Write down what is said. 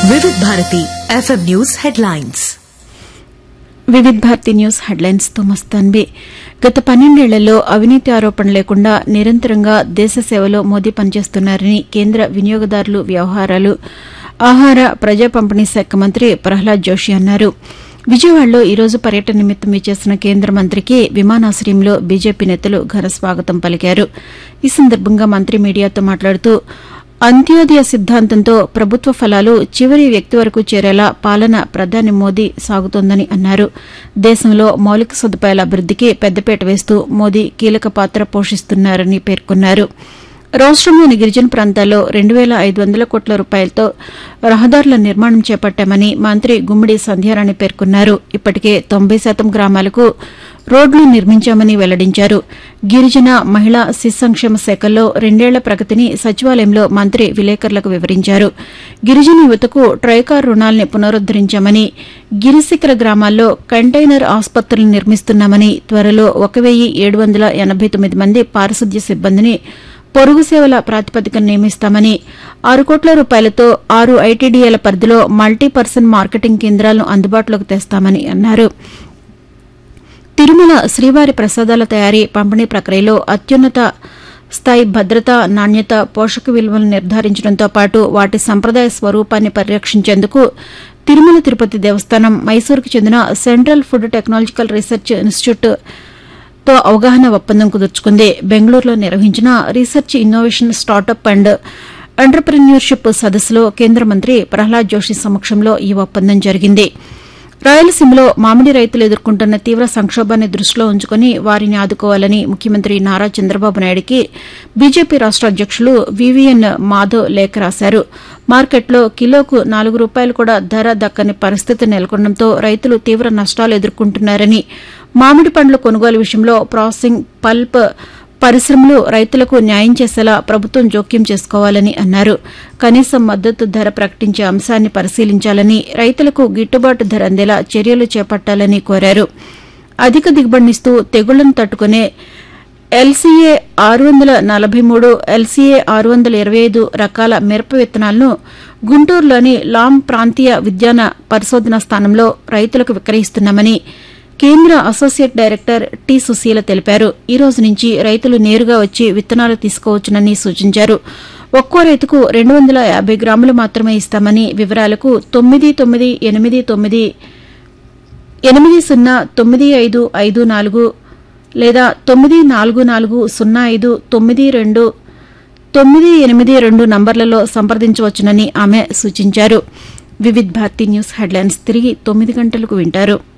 వివిధ Bharati FM news headlines Vividh Bharati news headlines తో మస్తాన్బి గత పన్నెండేళ్లలో అవినీతి ఆరోపణ లేకుండా నిరంతరంగా దేశ సేవలో మోదీ పనిచేస్తున్నారని కేంద్ర వినియోగదారులు వ్యవహారాలు ఆహార ప్రజా పంపిణీ శాఖ మంత్రి ప్రహ్లాద్ జోషి అన్నారు విజయవాడలో ఈ రోజు పర్యటన నిమిత్తం విచ్చేసిన కేంద్ర మంత్రికి విమానాశ్రయంలో బీజేపీ నేతలు ఘన స్వాగతం పలికారు ఈ సందర్భంగా మంత్రి మీడియాతో మాట్లాడుతూ అంత్యోదయ సిద్ధాంతంతో ప్రభుత్వ ఫలాలు చివరి వ్యక్తి వరకు చేరేలా పాలన ప్రధాని మోదీ సాగుతోందని అన్నారు దేశంలో మౌలిక సదుపాయాల అభివృద్దికి పెద్దపీట వేస్తూ మోదీ కీలక పాత్ర పోషిస్తున్నారని పేర్కొన్నారు రాష్టంలోని గిరిజన ప్రాంతాల్లో రెండు వేల ఐదు వందల కోట్ల రూపాయలతో రహదారుల నిర్మాణం చేపట్టామని మంత్రి గుమ్మిడి సంధ్యారాణి పేర్కొన్నారు ఇప్పటికే తొంభై శాతం గ్రామాలకు రోడ్లు నిర్మించామని వెల్లడించారు గిరిజన మహిళా శిశు సంక్షేమ శాఖల్లో రెండేళ్ల ప్రగతిని సచివాలయంలో మంత్రి విలేకరులకు వివరించారు గిరిజన యువతకు ట్రైకార్ రుణాల్ని పునరుద్దరించామని గిరిశిఖర గ్రామాల్లో కంటైనర్ ఆసుపత్రులు నిర్మిస్తున్నామని త్వరలో ఒక వెయ్యి ఏడు వందల ఎనబై తొమ్మిది మంది పారిశుద్ధ్య సిబ్బందిని పొరుగు సేవల ప్రాతిపదికన నియమిస్తామని ఆరు కోట్ల రూపాయలతో ఆరు ఐటీడీఏల పరిధిలో మల్టీ పర్సన్ మార్కెటింగ్ కేంద్రాలను అందుబాటులోకి తెస్తామని అన్నారు తిరుమల శ్రీవారి ప్రసాదాల తయారీ పంపిణీ ప్రక్రియలో అత్యున్నత స్థాయి భద్రత నాణ్యత పోషక విలువలను నిర్ధారించడంతో పాటు వాటి సంప్రదాయ స్వరూపాన్ని పరిరక్షించేందుకు తిరుమల తిరుపతి దేవస్థానం మైసూరుకు చెందిన central food technological research institute తో అవగాహన ఒప్పందం కుదుర్చుకుంది బెంగళూరులో నిర్వహించిన research innovation startup and entrepreneurship సదస్సులో కేంద్ర మంత్రి ప్రహ్లాద్ జోషి సమక్షంలో ఈ ఒప్పందం జరిగింది రాయలసీమలో మామిడి రైతులు ఎదుర్కొంటున్న తీవ్ర సంక్షోభాన్ని దృష్టిలో ఉంచుకుని వారిని ఆదుకోవాలని ముఖ్యమంత్రి నారా చంద్రబాబు నాయుడికి బీజేపీ రాష్ట అధ్యకులు వివిఎన్ మాధవ్ లేఖ రాశారు మార్కెట్లో కిలోకు నాలుగు రూపాయలు కూడా ధర దక్కని పరిస్థితి నెలకొనడంతో రైతులు తీవ్ర నష్టాలు ఎదుర్కొంటున్నారని మామిడి పండ్ల కొనుగోలు విషయంలో ప్రాసెసింగ్ పల్ప్ పరిశ్రమలు రైతులకు న్యాయం చేసేలా ప్రభుత్వం జోక్యం చేసుకోవాలని అన్నారు కనీస మద్దతు ధర ప్రకటించే అంశాన్ని పరిశీలించాలని రైతులకు గిట్టుబాటు ధర అందేలా చర్యలు చేపట్టాలని కోరారు అధిక దిగుబడినిస్తూ తెగుళ్లను తట్టుకునే ఎల్సీఏ ఆరు వందల నలభై మూడు ఎల్సీఏ ఆరు వందల ఇరవై ఐదు రకాల మిరప విత్తనాలను గుంటూరులోని లాం ప్రాంతీయ విజ్ఞాన పరిశోధనా స్థానంలో రైతులకు విక్రయిస్తున్నామని కేంద్ర అసోసియేట్ డైరెక్టర్ టి సుశీల తెలిపారు ఈ రోజు నుంచి రైతులు నేరుగా వచ్చి విత్తనాలు తీసుకోవచ్చునని సూచించారు ఒక్కో రైతుకు రెండు వందల యాబై గ్రాములు మాత్రమే ఇస్తామని వివరాలకు తొమ్మిది తొమ్మిది ఎనిమిది తొమ్మిది ఎనిమిది సున్నా తొమ్మిది ఐదు ఐదు నాలుగు లేదా తొమ్మిది నాలుగు నాలుగు సున్నా ఐదు తొమ్మిది రెండు తొమ్మిది ఎనిమిది రెండు నంబర్లలో సంప్రదించవచ్చునని ఆమె సూచించారు వివిధ్ భారతి న్యూస్ హెడ్లైన్స్ తిరిగి తొమ్మిది గంటలకు వింటారు